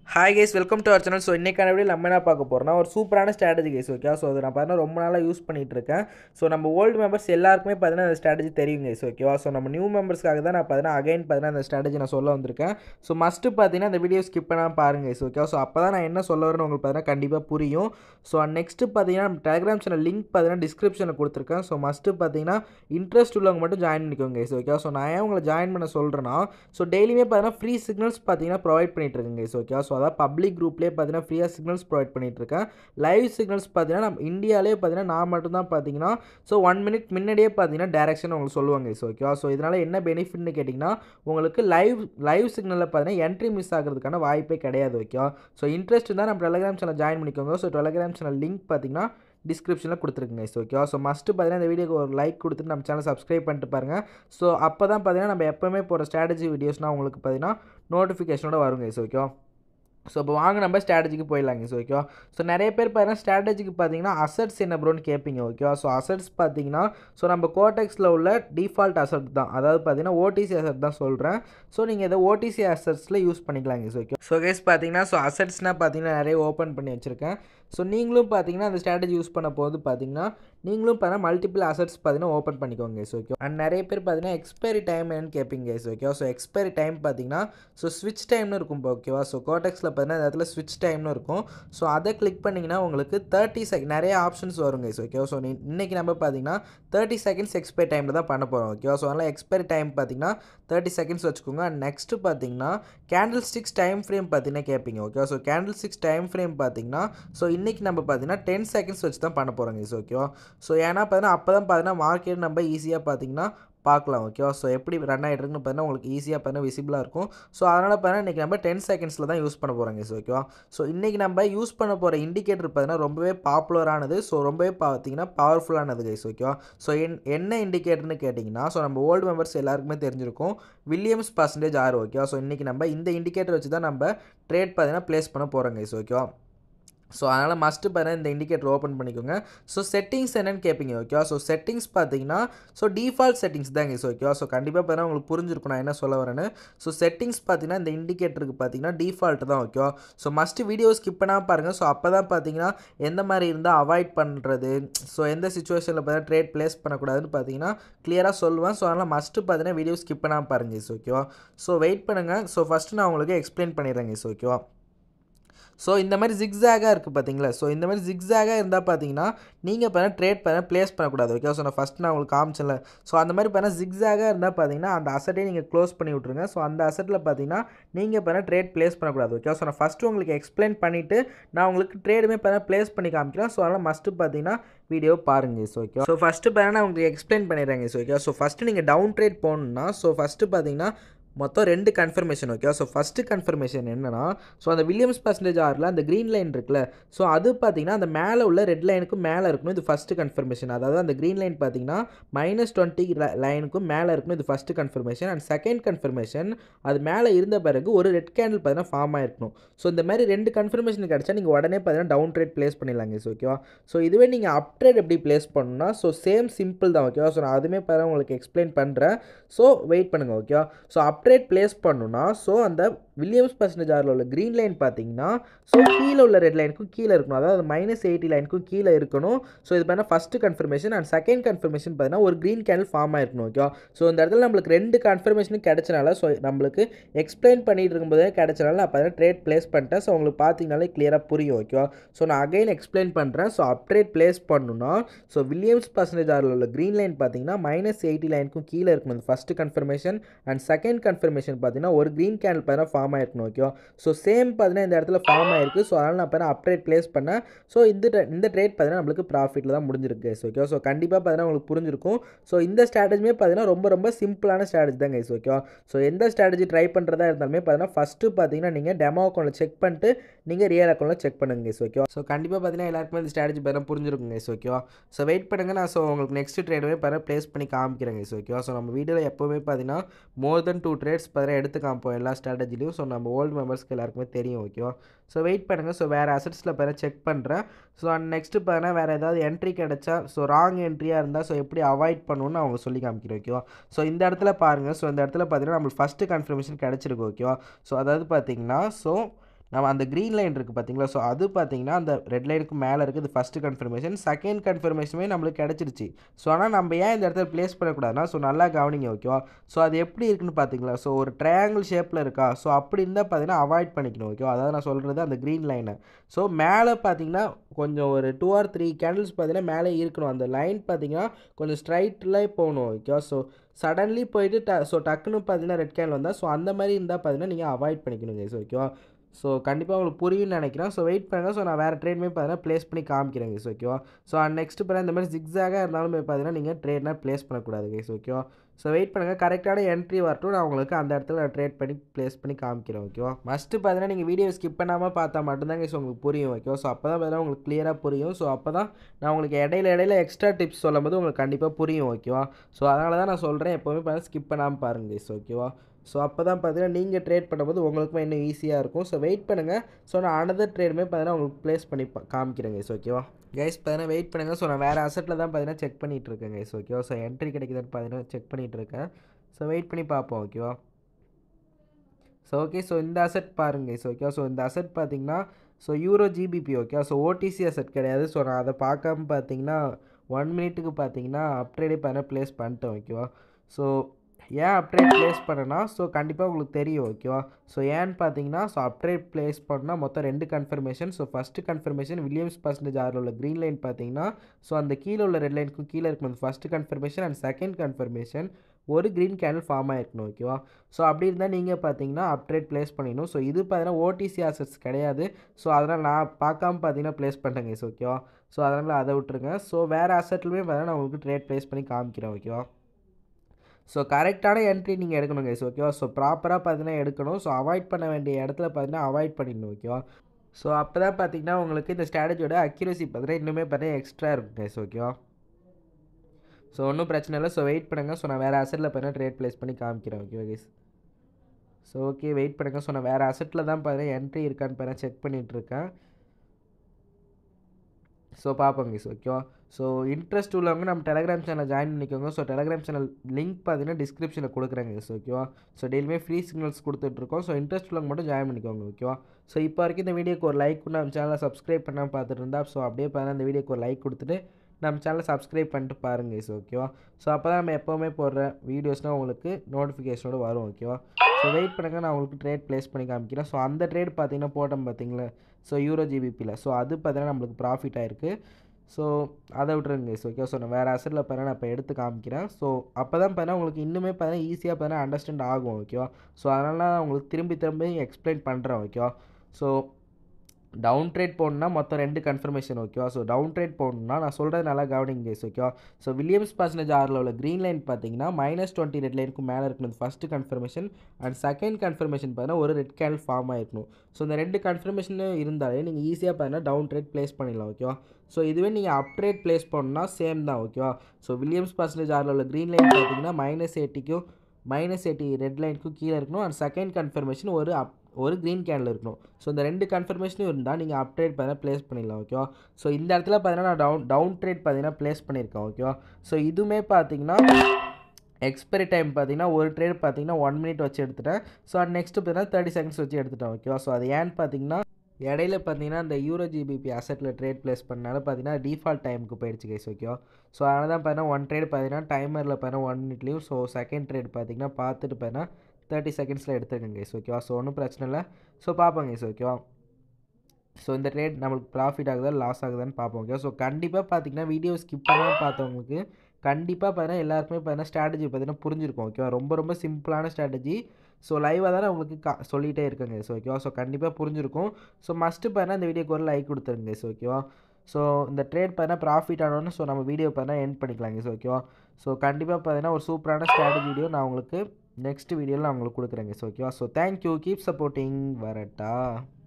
hi guys welcome to our channel so இன்றைக்கான video நம்ம என்ன பார்க்க போகிறோம்னா ஒரு சூப்பரான ஸ்ட்ராட்டஜி கைஸ் ஓகே ஸோ அது நான் பார்த்தீங்கன்னா ரொம்ப நாளாக யூஸ் பண்ணிட்டு இருக்கேன் ஸோ நம்ம ஓல்டு மெம்பர்ஸ் எல்லாருக்குமே பார்த்தீங்கன்னா அந்த ஸ்ட்ராட்டஜி தெரியும் கைஸ் ஓகேவா ஸோ நம்ம நியூ மெம்பர்ஸ்க்காக தான் நான் பார்த்தீங்கன்னா அகைன் பார்த்தீங்கன்னா அந்த ஸ்ட்ராட்டஜி நான் சொல்ல வந்திருக்கேன் ஸோ மஸ்ட்டு பார்த்தீங்கன்னா இந்த வீடியோ ஸ்கிப் பண்ணாமல் பாருங்க கைஸ் ஓகேவா ஸோ அப்போ தான் நான் என்ன சொல்ல வரேன்னு உங்களுக்கு பார்த்தீங்கன்னா கண்டிப்பாக புரியும் ஸோ நெக்ஸ்ட்டு பார்த்தீங்கன்னா நம்ம டெலிகிராம் சேனல் லிங்க் பார்த்தீங்கன்னா டிஸ்கிரிப்ஷனில் கொடுத்துருக்கேன் ஸோ மஸ்ட்டு பார்த்தீங்கன்னா இன்ட்ரெஸ்ட் உள்ளவங்க மட்டும் ஜாயின் பண்ணிக்கோங்க கைஸ் ஓகேவா ஸோ நான் ஏன் உங்களை ஜாயின் பண்ண சொல்கிறேன்னா ஸோ டெய்லியுமே பார்த்தீங்கன்னா ஃப்ரீ சிக்னல்ஸ் பார்த்தீங்கன்னா ப்ரொவைட் பண்ணிட்டு இருக்கேன் கைஸ் ஓகேவா ஸோ அதாவது பப்ளிக் குரூப்லேயே பார்த்தீங்கன்னா ஃப்ரீயாக சிக்னல்ஸ் ப்ரொவைட் பண்ணிட்டு இருக்கேன் லைவ் சிக்னல்ஸ் பார்த்தீங்கன்னா நம்ம இந்தியாவிலே பார்த்தீங்கன்னா நான் மட்டும் தான் பார்த்தீங்கன்னா ஸோ ஒன் மினிட் முன்னாடியே பார்த்தீங்கன்னா டேரக்ஷன் உங்களுக்கு சொல்லுவாங்க கைஸ் ஓகேவா ஸோ இதனால் என்ன பெனிஃபிட்னு கேட்டிங்கன்னா உங்களுக்கு லைவ் லைவ் சிக்னலில் பார்த்தீங்கன்னா என்ட்ரி மிஸ் ஆகிறதுக்கான வாய்ப்பே கிடையாது ஓகேவா ஸோ இன்ட்ரெஸ்ட் தான் நம்ம டெலிகிராம் சேனல் ஜாயின் பண்ணிக்கோங்க ஸோ டெலிகிராம் சேனல் லிங்க் பார்த்தீங்கன்னா டிஸ்கிரிப்ஷனில் கொடுத்துருக்குங்க ஸோ ஓகேவா ஸோ மஸ்ட்டு பார்த்தீங்கன்னா இந்த வீடியோக்கு ஒரு லைக் கொடுத்துட்டு நம்ம சேனல் சப்ஸ்கிரைப் பண்ணிட்டு பாருங்கள் ஸோ அப்போ தான் பார்த்தீங்கன்னா நம்ம எப்போவுமே போகிற ஸ்ட்ராட்டஜி வீடியோஸ்னால் உங்களுக்கு பார்த்தீங்கன்னா நோட்டிஃபிகேஷனோட வருங்க ஸோ ஓகேவா ஸோ இப்போ வாங்க நம்ம ஸ்ட்ராட்டஜிக்கு போயிடலாங்க ஸோ ஓகேவா ஸோ நிறைய பேர் பார்த்தீங்கன்னா ஸ்ட்ராட்டஜிக்கு பார்த்தீங்கன்னா அசட்ஸ் என்ன ப்ரோன்னு கேட்பீங்க ஓகேவா ஸோ அசட்ஸ் பார்த்தீங்கன்னா ஸோ நம்ம கோடெக்ஸில் உள்ள டிஃபால்ட் அசட் தான் அதாவது பார்த்தீங்கன்னா ஓடிசி அசட் தான் சொல்கிறேன் ஸோ நீங்கள் இதை ஓடிசி அசட்ஸில் யூஸ் பண்ணிக்கலாங்க ஸோ ஓகே ஸோ கேஸ் பார்த்தீங்கன்னா ஸோ அசட்ஸ்னால் பார்த்தீங்கன்னா நிறைய ஓப்பன் பண்ணி வச்சுருக்கேன் ஸோ நீங்களும் பார்த்தீங்கன்னா அந்த ஸ்ட்ராட்டஜி யூஸ் பண்ண போது பார்த்தீங்கன்னா நீங்களும் பார்த்தீங்கன்னா மல்டிபிள் அசட்ஸ் பார்த்தீங்கன்னா ஓப்பன் பண்ணிக்கோங்க ஸோ ஓகே அண்ட் நிறைய பேர் பார்த்தீங்கன்னா எக்ஸ்பைரி டைம் என்னன்னு கேட்பீங்க ஸோ ஓகேவா ஸோ எக்ஸ்பைரி டைம் பார்த்தீங்கன்னா ஸோ ஸ்விட்ச் டைம்னு இருக்கும் ஓகேவா ஸோ கோடெக்ஸில் பார்த்தீங்கன்னா இந்த இடத்துல ஸ்விட்ச் டைம்னு இருக்கும் ஸோ அதை கிளிக் பண்ணிங்கன்னா உங்களுக்கு தேர்ட்டி செகண்ட் நிறைய ஆப்ஷன்ஸ் வருங்க ஸோ ஓகேவா ஸோ இன்றைக்கி நம்ம பார்த்தீங்கன்னா தேர்ட்டி செகண்ட்ஸ் எக்ஸ்பைரி டைமில் தான் பண்ண போகிறோம் ஓகேவா ஸோ அதனால் எக்ஸ்பைரி டைம் பார்த்தீங்கன்னா தேர்ட்டி செகண்ட்ஸ் வச்சுக்கோங்க அண்ட் நெக்ஸ்ட்டு பார்த்தீங்கன்னா கேண்டில் ஸ்டிக்ஸ் டைம் ஃப்ரேம் பார்த்தீங்கன்னா கேட்பீங்க ஓகேவா so candlesticks time frame பார்த்தீங்கன்னா ஸோ இன்றைக்கி நம்ம பார்த்தீங்கன்னா டென் செகண்ட்ஸ் வச்சு தான் பண்ண போகிறோங்க ஸோ ஓகேவா ஸோ ஏன்னா பார்த்தீங்கன்னா அப்போ தான் பார்த்தீங்கன்னா மார்க்கெட் நம்ம ஈஸியாக பார்த்தீங்கன்னா பார்க்கலாம் ஓகேவா ஸோ எப்படி ரன் ஆகிட்டு இருக்குன்னு பார்த்தீங்கன்னா உங்களுக்கு ஈஸியாக பார்த்தீங்கன்னா விசிபிளாக இருக்கும் ஸோ அதனால் பார்த்தீங்கன்னா இன்றைக்கி நம்ம டென் செகண்ட்ஸில் தான் யூஸ் பண்ண போகிறாங்க ஸோ ஓகேவா ஸோ இன்றைக்கி நம்ம யூஸ் பண்ண போகிற இண்டிகேட்டர் பார்த்தீங்கன்னா ரொம்பவே பாப்புலரானது ஸோ ரொம்பவே பார்த்தீங்கன்னா பவர்ஃபுல்லானது கைஸ் ஓகேவா ஸோ என் என்ன இண்டிகேட்டர்னு கேட்டிங்கன்னா ஸோ நம்ம ஓல்டு மெம்பர்ஸ் எல்லாருக்குமே தெரிஞ்சிருக்கும் வில்லியம்ஸ் பர்சன்டேஜ் ஆறு ஓகேவா ஸோ இன்றைக்கி நம்ம இந்த இண்டிகேட்டர் வச்சு தான் நம்ம ட்ரேட் பார்த்தீங்கன்னா ப்ளேஸ் பண்ண போகிறோம் கைஸ் ஓகேவா ஸோ அதனால் மஸ்ட்டு பார்த்தீங்கன்னா இந்த இண்டிகேட்டர் ஓப்பன் பண்ணிக்கோங்க ஸோ செட்டிங்ஸ் என்னென்னு கேட்பீங்க ஓகேவா ஸோ செட்டிங்ஸ் பார்த்தீங்கன்னா ஸோ டிஃபால்ட் செட்டிங்ஸ் தாங்க ஸோ ஓகேவா ஸோ கண்டிப்பாக பார்த்தீங்கன்னா உங்களுக்கு புரிஞ்சிருக்கும் நான் என்ன சொல்ல வரேன்னு ஸோ செட்டிங்ஸ் பார்த்தீங்கன்னா இந்த இண்டிகேட்டருக்கு பார்த்தீங்கன்னா டிஃபால்ட் தான் ஓகேவா ஸோ மஸ்ட்டு வீடியோ ஸ்கிப் பண்ணாமல் பாருங்கள் ஸோ அப்போ தான் பார்த்தீங்கன்னா எந்த மாதிரி இருந்தால் அவாய்ட் பண்ணுறது ஸோ எந்த சுச்சுவேஷனில் பார்த்தீங்கன்னா ட்ரேட் ப்ளேஸ் பண்ணக்கூடாதுன்னு பார்த்தீங்கன்னா கிளியராக சொல்லுவேன் ஸோ அதனால் மஸ்ட்டு பார்த்தீங்கன்னா வீடியோ ஸ்கிப் பண்ணாமல் பாருங்கள் ஸோ ஓகேவா ஸோ வெயிட் பண்ணுங்கள் ஸோ ஃபஸ்ட்டு நான் உங்களுக்கு எக்ஸ்பிளைன் பண்ணிடுறேங்க ஸோ ஓகேவா ஸோ இந்த மாதிரி ஜிக்ஸாகாக இருக்குது பார்த்தீங்களா ஸோ இந்த மாதிரி ஜிக்ஸாகாக இருந்தால் பார்த்தீங்கன்னா நீங்கள் பார்த்தா ட்ரேட் பண்ண ப்ளேஸ் பண்ணக்கூடாது ஓகே ஸோ நான் ஃபஸ்ட் நான் உங்களுக்கு காமிச்சல ஸோ அந்த மாதிரி பார்த்தா ஜிக்ஸாகாக இருந்தால் பார்த்தீங்கன்னா அந்த அசட்டே நீங்கள் க்ளோஸ் பண்ணி விட்ருங்க ஸோ அந்த அசட்டில் பார்த்தீங்கன்னா நீங்கள் பார்த்தா ட்ரேட் ப்ளேஸ் பண்ணக்கூடாது ஓகே ஸோ நான் ஃபஸ்ட்டு உங்களுக்கு எக்ஸ்பிளைன் பண்ணிவிட்டு நான் உங்களுக்கு ட்ரேடுமே பார்த்தா ப்ளேஸ் பண்ணி காமிக்கிறேன் ஸோ அதனால் மஸ்ட்டு பார்த்தீங்கன்னா வீடியோ பாருங்க ஸோ ஓகே ஸோ ஃபஸ்ட்டு பார்த்தீங்கன்னா நான் உங்களுக்கு எக்ஸ்பிளைன் பண்ணிடுறேங்க ஸோ ஓகே ஸோ ஃபஸ்ட்டு நீங்கள் டவுன் ட்ரேட் போகணுன்னா ஸோ ஃபஸ்ட்டு பார்த்தீங்கன்னா மொத்தம் ரெண்டு confirmation okay so first confirmation என்னன்னா ஸோ அந்த வில்லியம்ஸ் பர்சன்டேஜ் ஆரில் அந்த க்ரீன் லைன் இருக்குல்ல ஸோ அது பார்த்தீங்கன்னா அந்த மேலே உள்ள ரெட் லைனுக்கும் மேலே இருக்கணும் இது ஃபஸ்ட்டு கன்ஃபர்மேஷன் அதாவது அந்த க்ரீன் லைன் பார்த்தீங்கன்னா மைனஸ் டுவெண்ட்டி லைனுக்கும் மேலே இருக்கணும் இது first confirmation and second confirmation அது மேலே இருந்த பிறகு ஒரு ரெட் கேண்டில் பார்த்தீங்கன்னா ஃபார்ம் ஆயிருக்கணும் ஸோ இந்த மாதிரி ரெண்டு கன்ஃபர்மேஷன் கிடச்சா நீங்கள் உடனே பார்த்தீங்கன்னா டவுன் ட்ரேட் ப்ளேஸ் பண்ணிடலாங்க ஸோ ஓகேவா ஸோ இதுவே நீங்கள் அப் ட்ரேட் எப்படி ப்ளேஸ் பண்ணணும்னா ஸோ சேம் சிம்பிள் தான் ஓகேவா ஸோ நான் அதுவுமே பார்த்தா உங்களுக்கு எக்ஸ்பிளைன் பண்ணுறேன் ஸோ வெயிட் பண்ணுங்கள் ஓகேவா ஸோ அப் ட்ரேட் ப்ளேஸ் பண்ணணும்னா ஸோ அந்த வில்லியம்ஸ் பர்சன்டேஜ் ஆரில் உள்ள க்ரீன் லைன் பார்த்தீங்கன்னா ஸோ கீழே உள்ள ரெட் லைனுக்கும் கீழே இருக்கணும் அதாவது மைனஸ் எயிட்டி லைனுக்கும் கீழே இருக்கணும் ஸோ இது பார்த்தா first confirmation and second confirmation பார்த்தீங்கன்னா ஒரு க்ரீன் கேண்டில் ஃபார்ம் ஆயிருக்கணும் ஓகேவா ஸோ இந்த இடத்துல நம்மளுக்கு ரெண்டு கன்ஃபர்மேஷனும் கிடைச்சனால ஸோ நம்மளுக்கு எக்ஸ்பிளைன் பண்ணிட்டு இருக்கும்போதே கிடைச்சனால நான் பார்த்தீங்கன்னா ட்ரேட் ப்ளேஸ் பண்ணிட்டேன் ஸோ உங்களுக்கு பார்த்தீங்கனாலே கிளியராக புரியும் ஓகேவா ஸோ நான் அகைன் எக்ஸ்பிளைன் பண்ணுறேன் ஸோ அப் ட்ரேட் ப்ளேஸ் பண்ணணும்னா ஸோ வில்லியம்ஸ் பர்சன்டேஜ் ஆரில் உள்ள க்ரீன் லைன் பார்த்தீங்கன்னா மைனஸ் எயிட்டி லைனுக்கும் கீழே இருக்கணும் first confirmation and second confirmation பார்த்தீங்கன்னா ஒரு க்ரீன் கேண்டில் பார்த்தீங்கன்னா ஃபார்ம் ஆயிருக்கணும் ஓகேவா ஸோ சேம் பார்த்தீங்கன்னா இந்த இடத்துல ஃபார்ம் ஆயிருக்கு ஸோ அதனால் நான் பார்த்தீங்கன்னா அப்ட்ரேட் ப்ளேஸ் பண்ணேன் ஸோ இந்த இந்த ட்ரேட் பார்த்தீங்கன்னா நம்மளுக்கு ப்ராஃபிட்டில் தான் முடிஞ்சிருக்கு ஸோ ஓகேவா ஸோ கண்டிப்பாக பார்த்தீங்கன்னா உங்களுக்கு புரிஞ்சிருக்கும் ஸோ இந்த ஸ்ட்ராட்டஜியுமே பார்த்தீங்கன்னா ரொம்ப ரொம்ப சிம்பிளான ஸ்ட்ராட்டஜி தான் கைஸ் ஓகேவா ஸோ எந்த ஸ்ட்ராட்டஜி ட்ரை பண்ணுறதா இருந்தாலுமே பார்த்தீங்கன்னா ஃபஸ்ட்டு பார்த்தீங்கன்னா நீங்கள் டெமோ அக்கௌண்ட்டில் செக் பண்ணிட்டு நீங்கள் ரியல் அக்கௌண்ட்டில் செக் பண்ணுங்க கைஸ் ஓகேவா ஸோ கண்டிப்பாக பார்த்தீங்கன்னா எல்லாருக்குமே இந்த ஸ்ட்ராட்டஜி பார்த்தீங்கன்னா புரிஞ்சிருக்கும் கைஸ் ஓகேவா ஸோ வெயிட் பண்ணுங்கள் நான் ஸோ உங்களுக்கு நெக்ஸ்ட் ட்ரேடுமே பார்த்தீங்கன்னா ப்ளேஸ் பண்ணி காமிக்கிறேன் கைஸ் ஓகேவா ஸோ நம்ம வீடியோவில் எப்போவுமே பார்த்தீங்கன்னா மோர் தென் டூ ட்ரேட்ஸ் பார்த்தீங்கன்னா எடுத்து காமிப்போம் எல்லா ஸ்ட்ராட்டஜிலையும் ஸோ நம்ம ஓல்டு மெம்பர்ஸ்க்கு எல்லாருக்குமே தெரியும் ஓகேவா ஸோ வெயிட் பண்ணுங்கள் ஸோ வேறு அசட்ஸில் பார்த்தீங்கன்னா செக் பண்ணுறேன் ஸோ நெக்ஸ்ட்டு பார்த்தீங்கன்னா வேறு ஏதாவது என்ட்ரி கிடச்சா ஸோ ராங் என்ட்ரியாக இருந்தால் ஸோ எப்படி அவாய்ட் பண்ணணும்னு அவங்க சொல்லி காமிக்கிறேன் ஓகேவா ஸோ இந்த இடத்துல பாருங்கள் ஸோ இந்த இடத்துல பார்த்தீங்கன்னா நம்மளுக்கு ஃபஸ்ட்டு கன்ஃபர்மேஷன் கிடச்சிருக்கு ஓகேவா ஸோ அதாவது பார்த்தீங்கன்னா ஸோ நம்ம அந்த க்ரீன் லைன் இருக்குது பார்த்தீங்களா ஸோ அது பார்த்தீங்கன்னா அந்த ரெட் லைனுக்கு மேலே இருக்குது ஃபஸ்ட்டு கன்ஃபர்மேஷன் செகண்ட் கன்ஃபர்மேஷனுமே நம்மளுக்கு கிடச்சிருச்சு ஸோ ஆனால் நம்ம ஏன் இந்த இடத்துல ப்ளேஸ் பண்ணக்கூடாதுன்னா ஸோ நல்லா கவனிங்க ஓகேவா ஸோ அது எப்படி இருக்குன்னு பார்த்தீங்களா ஸோ ஒரு ட்ரையாங்கிள் ஷேப்பில் இருக்கா ஸோ அப்படி இருந்தால் பார்த்தீங்கன்னா அவாய்ட் பண்ணிக்கணும் ஓகேவா அதாவது நான் சொல்கிறது அந்த க்ரீன் லைனை ஸோ மேலே பார்த்தீங்கன்னா கொஞ்சம் ஒரு டூ ஆர் த்ரீ கேண்டில்ஸ் பார்த்தீங்கன்னா மேலே இருக்கணும் அந்த லைன் பார்த்தீங்கன்னா கொஞ்சம் ஸ்ட்ரைட்டில் போகணும் ஓகேவா ஸோ சடன்லி போயிட்டு ட ஸோ டக்குன்னு பார்த்தீங்கன்னா ரெட் கேண்டில் வந்தால் ஸோ அந்த மாதிரி இருந்தால் பார்த்தீங்கன்னா நீங்கள் அவாய்ட் பண்ணிக்கணும் கைஸ் ஓகேவா ஸோ கண்டிப்பாக உங்களுக்கு புரியும்னு நினைக்கிறேன் ஸோ வெயிட் பண்ணுங்கள் ஸோ நான் வேறு ட்ரேட்மே பார்த்தீங்கன்னா ப்ளேஸ் பண்ணி காமிக்கிறேன் கைஸ் ஓகேவா ஸோ நெக்ஸ்ட் பார்த்தா இந்த மாதிரி ஜிக்ஸாக இருந்தாலும் பார்த்தீங்கன்னா நீங்கள் ட்ரேட்னா ப்ளேஸ் பண்ணக்கூடாது கைஸ் ஓகேவா ஸோ வெயிட் பண்ணுங்கள் கரெக்டான என்ட்ரி வரட்டும் நான் உங்களுக்கு அந்த இடத்துல நான் ட்ரேட் பண்ணி ப்ளேஸ் பண்ணி காமிக்கிறேன் ஓகேவா மஸ்ட்டு பார்த்தீங்கன்னா நீங்கள் வீடியோ ஸ்கிப் பண்ணாமல் பார்த்தா மட்டும்தான் கைஸ் உங்களுக்கு புரியும் ஓகேவா ஸோ அப்போ தான் பார்த்தீங்கன்னா உங்களுக்கு கிளியராக புரியும் ஸோ அப்போ தான் நான் உங்களுக்கு இடையில இடையில எக்ஸ்ட்ரா டிப்ஸ் சொல்லும் போது உங்களுக்கு கண்டிப்பாக புரியும் ஓகேவா ஸோ அதனால தான் நான் சொல்கிறேன் எப்போவுமே பார்த்தா ஸ்கிப் பண்ணாமல் பாருங்க கைஸ் ஓகேவா ஸோ அப்போ தான் பார்த்தீங்கன்னா நீங்கள் ட்ரேட் பண்ணும்போது உங்களுக்குமே இன்னும் ஈஸியாக இருக்கும் ஸோ வெயிட் பண்ணுங்கள் ஸோ நான் அனதர் ட்ரேடுமே பார்த்தீங்கன்னா உங்களுக்கு ப்ளேஸ் பண்ணி பா- காமிக்கிறேன் கைஸ் ஓகேவா கைஸ் பார்த்தீங்கன்னா வெயிட் பண்ணுங்கள் ஸோ நான் வேறு அசட்டில் தான் பார்த்தீங்கன்னா செக் பண்ணிகிட்டு இருக்கேன் கைஸ் ஓகேவா ஸோ என்ட்ரி கிடைக்குதுன்னு பார்த்தீங்கன்னா செக் பண்ணிகிட்டு இருக்கேன் ஸோ வெயிட் பண்ணி பார்ப்போம் ஓகேவா ஸோ ஓகே ஸோ இந்த அசெட் பாருங்க ஸோ ஓகே ஸோ இந்த அசெட் பார்த்தீங்கன்னா so euro GBP okay so OTC asset கிடையாது ஸோ நான் அதை பார்க்காம பார்த்தீங்கன்னா ஒன் மினிட்டுக்கு பார்த்தீங்கன்னா அப்ட்ரேடே பண்ண ப்ளேஸ் பண்ணிட்டேன் ஓகேவா ஸோ ஏன் அப்ட்ரேட் ப்ளேஸ் பண்ணேன்னா ஸோ கண்டிப்பாக உங்களுக்கு தெரியும் ஓகேவா ஸோ ஏன்னு பார்த்தீங்கன்னா ஸோ அப்ட்ரேட் ப்ளேஸ் பண்ணால் மொத்தம் ரெண்டு confirmation so first confirmation Williams percentage ஆரில் உள்ள க்ரீன் லைன் பார்த்தீங்கன்னா ஸோ அந்த கீழே உள்ள ரெட் லைனுக்கும் கீழே இருக்கணும் first confirmation and second confirmation ஒரு க்ரீன் கேண்டில் ஃபார்ம் ஆயிருக்கணும் ஓகேவா ஸோ அப்படி இருந்தால் நீங்கள் பார்த்தீங்கன்னா அப்ட்ரேட் ப்ளேஸ் பண்ணிடணும் ஸோ இது பார்த்தீங்கன்னா ஓடிசி அசட்ஸ் கிடையாது ஸோ அதனால் நான் பார்க்காம பார்த்தீங்கன்னா ப்ளேஸ் பண்ணிட்டேங்க ஸோ ஓகேவா ஸோ அதனால் அதை விட்டுருங்க ஸோ வேறு அசட்லுமே பார்த்தீங்கன்னா நான் உங்களுக்கு ட்ரேட் ப்ளேஸ் பண்ணி காமிக்கிறேன் ஓகேவா ஸோ கரெக்டான என்ட்ரி நீங்கள் எடுக்கணும் கைஸ் ஓகேவா ஸோ ப்ராப்பராக பார்த்தீங்கன்னா எடுக்கணும் ஸோ அவாய்ட் பண்ண வேண்டிய இடத்துல பார்த்தீங்கன்னா அவாய்ட் பண்ணிடணும் ஓகேவா ஸோ அப்போ தான் பார்த்தீங்கன்னா உங்களுக்கு இந்த ஸ்ட்ராட்டஜியோட அக்யூரசி பார்த்தீங்கன்னா இன்னுமே பார்த்தீங்கன்னா எக்ஸ்ட்ரா இருக்கும் கைஸ் ஓகேவா ஸோ ஒன்றும் பிரச்சனை இல்லை ஸோ வெயிட் பண்ணுங்கள் ஸோ நான் வேறு அசட்டில் பார்த்தீங்கன்னா ட்ரேட் ப்ளேஸ் பண்ணி காமிக்கிறேன் okay guys so okay wait பண்ணுங்கள் ஸோ நான் வேறு அசட்டில் தான் பார்த்தீங்கன்னா என்ட்ரி இருக்கான்னு பார்த்தீங்கன்னா செக் பண்ணிகிட்ருக்கேன் ஸோ பார்ப்போங்க கைஸ் ஓகேவா ஸோ இன்ட்ரெஸ்ட் உள்ளவங்க நம்ம டெலகிராம் சேனல் ஜாயின் பண்ணிக்கோங்க ஸோ டெலகிராம் சேனல் லிங்க் பார்த்தீங்கன்னா டிஸ்கிரிப்ஷனில் கொடுக்குறேங்க கைஸ் ஓகேவா ஸோ டெய்லியுமே ஃப்ரீ சிக்னல்ஸ் கொடுத்துட்ருக்கோம் ஸோ இன்ட்ரெஸ்ட் உள்ளவங்க மட்டும் ஜாயின் பண்ணிக்கோங்க ஓகேவா ஸோ இப்போ வரைக்கும் இந்த வீடியோக்கு ஒரு லைக் நம்ம சேனலை சப்ஸ்கிரைப் பண்ணாமல் பார்த்துட்டு இருந்தா ஸோ அப்படியே பார்த்தீங்கன்னா இந்த வீடியோக்கு ஒரு லைக் கொடுத்துட்டு நம்ம சேனலை சப்ஸ்கிரைப் பண்ணிட்டு பாருங்க கைஸ் ஓகேவா ஸோ அப்போ தான் நம்ம எப்போவுமே போடுற வீடியோஸ்னால் உங்களுக்கு நோட்டிஃபிகேஷனோட வரும் ஓகேவா ஸோ வெயிட் பண்ணுங்கள் நான் உங்களுக்கு ட்ரேட் ப்ளேஸ் பண்ணி காமிக்கிறேன் ஸோ அந்த ட்ரேட் பார்த்தீங்கன்னா போட்டோம் பார்த்தீங்களா ஸோ யூரோ ஜிபிபியில் ஸோ அது பார்த்தீங்கன்னா நம்மளுக்கு ப்ராஃபிட் ஆயிருக்கு ஸோ அதை விட்ருங்க கைஸ் ஓகே ஸோ நான் வேறு அசட்டில் பார்த்தீங்கன்னா நான் இப்போ எடுத்து காமிக்கிறேன் ஸோ அப்போ தான் பார்த்தீங்கன்னா உங்களுக்கு இன்னுமே பார்த்தீங்கன்னா ஈஸியாக பார்த்தீங்கன்னா அண்டர்ஸ்டாண்ட் ஆகும் ஓகேவா ஸோ அதனால நான் உங்களுக்கு திரும்பி திரும்பி எக்ஸ்பிளைன் பண்ணுறேன் ஓகேவா ஸோ டவுன் ட்ரேட் போகணுன்னா மொத்தம் ரெண்டு கன்ஃபர்மேஷன் ஓகேவா ஸோ டவுன் ட்ரேட் போகணுன்னா நான் சொல்கிறது நல்லா கவனிங்க கேஸ் ஓகேவா ஸோ வில்லியம்ஸ் பர்சன்டேஜ் ஆரில் உள்ள க்ரீன் லைன் பார்த்தீங்கன்னா மைனஸ் டுவெண்ட்டி ரெட் லைனுக்கு மேலே இருக்கணும் first confirmation and second confirmation பார்த்தீங்கன்னா ஒரு ரெட் கேண்டில் ஃபார்ம் ஆயிருக்கணும் ஸோ இந்த ரெண்டு கன்ஃபர்மேஷன் இருந்தாலே நீங்கள் ஈஸியாக பார்த்தீங்கன்னா டவுன் ட்ரேட் ப்ளேஸ் பண்ணிடலாம் ஓகேவா ஸோ இதுவே நீங்கள் அப் ட்ரேட் ப்ளேஸ் பண்ணணும்னா சேம் தான் ஓகேவா ஸோ வில்லியம்ஸ் பர்சன்டேஜ் ஆரில் உள்ள க்ரீன் லைன் பார்த்தீங்கன்னா மைனஸ் எயிட்டிக்கும் மைனஸ் எயிட்டி ரெட் லைனுக்கும் கீழே இருக்கணும் அண்ட் செகண்ட் கன்ஃபர்மேஷன் ஒரு அப் ஒரு க்ரீன் கேண்டில் இருக்கணும் ஸோ இந்த ரெண்டு கன்ஃபர்மேஷனும் இருந்தால் நீங்கள் அப் ட்ரேட் பார்த்தீங்கன்னா ப்ளேஸ் பண்ணிடலாம் ஓகேவா ஸோ இந்த இடத்துல பார்த்தீங்கன்னா நான் டவுன் டவுன் ட்ரேட் பார்த்தீங்கன்னா ப்ளேஸ் பண்ணியிருக்கேன் ஓகேவா ஸோ இதுவுமே பார்த்தீங்கன்னா எக்ஸ்பைரி டைம் பார்த்தீங்கன்னா ஒரு ட்ரேட் பார்த்தீங்கன்னா ஒன் மினிட் வச்சு எடுத்துட்டேன் ஸோ அண்ட் நெக்ஸ்ட்டு பார்த்தீங்கன்னா தேர்ட்டி செகண்ட்ஸ் வச்சு எடுத்துட்டேன் ஓகேவா ஸோ அது ஏன்னு பார்த்தீங்கன்னா இடையில பார்த்தீங்கன்னா இந்த யூரோ ஜிபிபி அசெட்டில் ட்ரேட் ப்ளேஸ் பண்ணனால பார்த்தீங்கன்னா டிஃபால்ட் டைமுக்கு போயிடுச்சு கைஸ் ஓகேவா ஸோ அதனால தான் பார்த்தீங்கன்னா ஒன் ட்ரேட் பார்த்தீங்கன்னா டைமரில் பார்த்தீங்கன்னா ஒன் மினிட்லேயும் ஸோ செகண்ட் ட்ரேட் பார்த்தீங்கன்னா பார்த்துட்டு பார்த்தீங்கன்னா தேர்ட்டி செகண்ட்ஸில் எடுத்துருக்கேன் கைஸ் ஓகேவா ஸோ ஒன்றும் பிரச்சனை இல்லை ஸோ பார்ப்போம் கைஸ் ஓகேவா ஸோ இந்த ட்ரேட் நம்மளுக்கு ப்ராஃபிட் ஆகுதா லாஸ் ஆகுதான்னு பார்ப்போம் ஓகே ஸோ கண்டிப்பாக பார்த்தீங்கன்னா வீடியோ ஸ்கிப் பண்ணாமல் பார்த்தவங்களுக்கு கண்டிப்பாக பார்த்தீங்கன்னா எல்லாருக்குமே பார்த்தீங்கன்னா ஸ்ட்ராட்டஜி பார்த்தீங்கன்னா புரிஞ்சிருக்கும் ஓகேவா ரொம்ப ரொம்ப சிம்பிளான ஸ்ட்ராட்டஜி ஸோ லைவாக தானே உங்களுக்கு கா சொல்லிகிட்டே இருக்கேங்க ஸோ ஓகேவா ஸோ கண்டிப்பாக புரிஞ்சிருக்கும் ஸோ மஸ்ட்டு பார்த்தீங்கன்னா இந்த வீடியோக்கு ஒரு லைக் கொடுத்துருங்க ஸோ ஓகேவா ஸோ இந்த ட்ரேட் பார்த்தீங்கன்னா ப்ராஃபிட் ஆனோன்னு ஸோ நம்ம வீடியோ பார்த்தீங்கன்னா என் பண்ணிக்கலாங்க ஸோ ஓகேவா ஸோ கண்டிப்பாக பார்த்தீங்கன்னா ஒரு சூப்பரான ஸ்ட்ராட்டஜி வீடியோ நான் உங்களுக்கு நெக்ஸ்ட் வீடியோவில் நான் உங்களுக்கு கொடுக்குறேங்க ஸோ ஓகேவா ஸோ தேங்க்யூ கீப் சப்போர்ட்டிங் வரட்டா